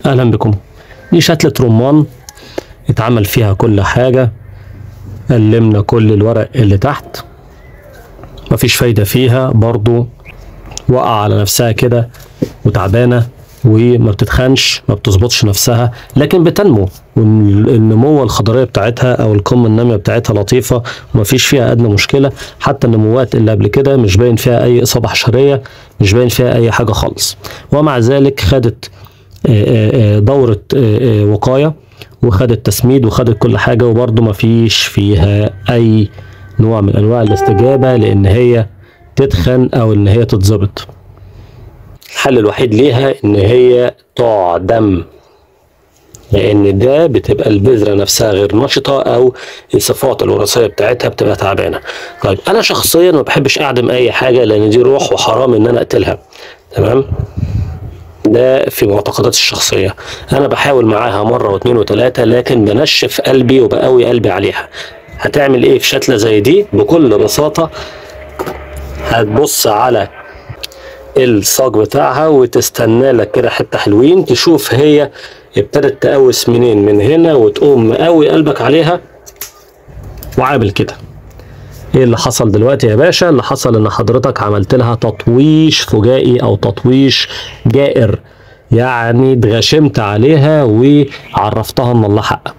اهلا بكم دي شتلة رمان اتعمل فيها كل حاجة قلمنا كل الورق اللي تحت مفيش فايدة فيها برضو وقع على نفسها كده وتعبانة وما بتتخنش ما بتظبطش نفسها لكن بتنمو والنمو الخضريه بتاعتها او القمه الناميه بتاعتها لطيفه ومفيش فيها ادنى مشكله حتى النموات اللي قبل كده مش باين فيها اي اصابه حشريه مش باين فيها اي حاجه خالص ومع ذلك خدت آه، آه، آه، دوره آه، آه، وقايه وخدت تسميد وخدت كل حاجه وبرضه مفيش فيها اي نوع من انواع الاستجابه لان هي تتخن او ان هي تتظبط الحل الوحيد ليها ان هي تعدم لان ده بتبقى البذره نفسها غير نشطه او الصفات الوراثيه بتاعتها بتبقى تعبانه طيب انا شخصيا ما بحبش اعدم اي حاجه لان دي روح وحرام ان انا اقتلها تمام ده في معتقداتي الشخصيه انا بحاول معاها مره واثنين وثلاثه لكن بنشف قلبي وبقوي قلبي عليها هتعمل ايه في شتله زي دي بكل بساطه هتبص على الصاج بتاعها وتستنى لك كده حته حلوين تشوف هي ابتدت تقوس منين من هنا وتقوم مقوي قلبك عليها وعامل كده ايه اللي حصل دلوقتي يا باشا اللي حصل ان حضرتك عملت لها تطويش فجائي او تطويش جائر يعني اتغشمت عليها وعرفتها ان الله حق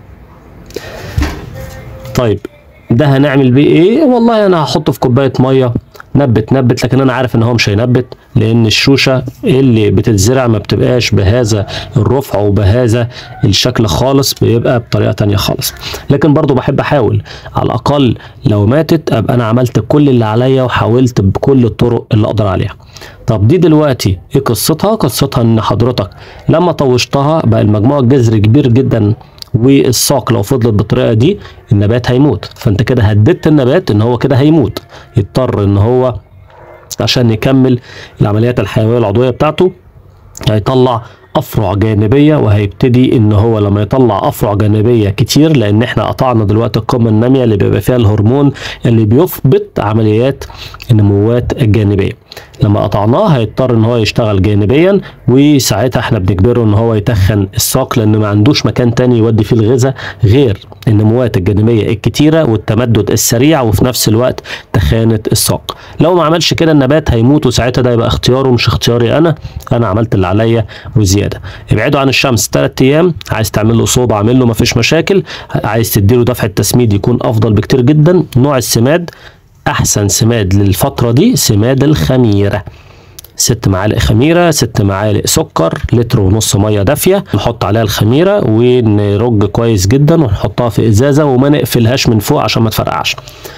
طيب ده هنعمل بيه ايه والله انا هحطه في كوبايه ميه نبت نبت لكن انا عارف ان هو مش هينبت لان الشوشه اللي بتتزرع ما بتبقاش بهذا الرفع وبهذا الشكل خالص بيبقى بطريقه تانية خالص لكن برضو بحب احاول على الاقل لو ماتت ابقى انا عملت كل اللي عليا وحاولت بكل الطرق اللي اقدر عليها طب دي دلوقتي ايه قصتها قصتها ان حضرتك لما طوشتها بقى المجموع الجذري كبير جدا والساق لو فضلت بالطريقه دي النبات هيموت فانت كده هددت النبات ان هو كده هيموت يضطر ان هو عشان يكمل العمليات الحيويه العضويه بتاعته هيطلع افرع جانبيه وهيبتدي ان هو لما يطلع افرع جانبيه كتير لان احنا قطعنا دلوقتي القمه الناميه اللي بيبقى فيها الهرمون اللي بيثبت عمليات النموات الجانبيه لما قطعناه هيضطر ان هو يشتغل جانبيا وساعتها احنا بنجبره ان هو يتخن الساق لان ما عندوش مكان تاني يودي فيه الغذاء غير النموات الجانبيه الكتيره والتمدد السريع وفي نفس الوقت تخانه الساق لو ما عملش كده النبات هيموت وساعتها ده يبقى اختياره مش اختياري انا انا عملت اللي عليا وزياده ابعدوا عن الشمس 3 ايام عايز تعمل له صوب اعمل له مفيش مشاكل عايز تديله دفعه تسميد يكون افضل بكتير جدا نوع السماد احسن سماد للفتره دي سماد الخميره ست معالق خميرة ست معالق سكر لتر ونص مية دافية نحط عليها الخميرة ونرج كويس جدا ونحطها في ازازة وما نقفلهاش من فوق عشان ما تفرقعش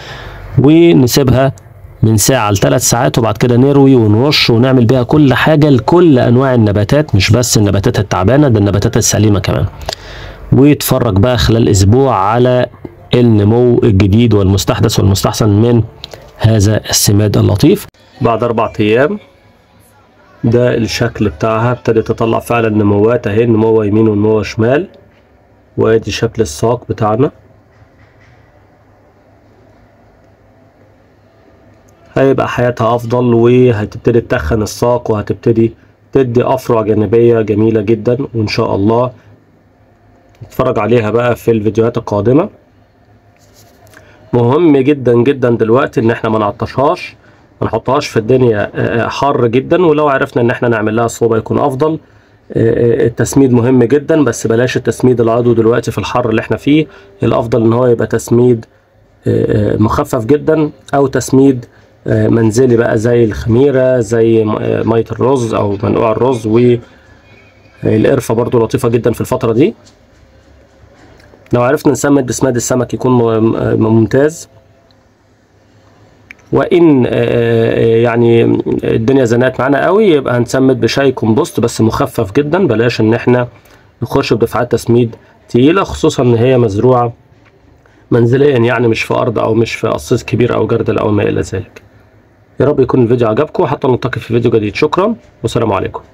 ونسيبها من ساعة لثلاث ساعات وبعد كده نروي ونرش ونعمل بيها كل حاجة لكل أنواع النباتات مش بس النباتات التعبانة ده النباتات السليمة كمان ويتفرج بقى خلال أسبوع على النمو الجديد والمستحدث والمستحسن من هذا السماد اللطيف بعد أربع أيام ده الشكل بتاعها ابتدت تطلع فعلا نموات اهي نمو يمين ونمو شمال وادي شكل الساق بتاعنا هيبقى حياتها افضل وهتبتدي تتخن الساق وهتبتدي تدي افرع جانبيه جميله جدا وان شاء الله نتفرج عليها بقى في الفيديوهات القادمه مهم جدا جدا دلوقتي ان احنا ما نعطشهاش ما نحطهاش في الدنيا آه، حر جدا ولو عرفنا ان احنا نعمل لها صوبه يكون افضل آه، آه، التسميد مهم جدا بس بلاش التسميد العضوي دلوقتي في الحر اللي احنا فيه الافضل ان هو يبقى تسميد آه، آه، مخفف جدا او تسميد آه، منزلي بقى زي الخميره زي م- آه، ميه الرز او منقوع الرز والقرفه برضو لطيفه جدا في الفتره دي لو عرفنا نسمد بسماد السمك يكون م- م- ممتاز وان آه، آه، يعني الدنيا زنقت معانا قوي يبقى هنسمد بشاي كومبوست بس مخفف جدا بلاش ان احنا نخش بدفعات تسميد تقيله خصوصا ان هي مزروعه منزليا يعني مش في ارض او مش في قصيص كبير او جردل او ما الى ذلك يا رب يكون الفيديو عجبكم حتى نلتقي في فيديو جديد شكرا والسلام عليكم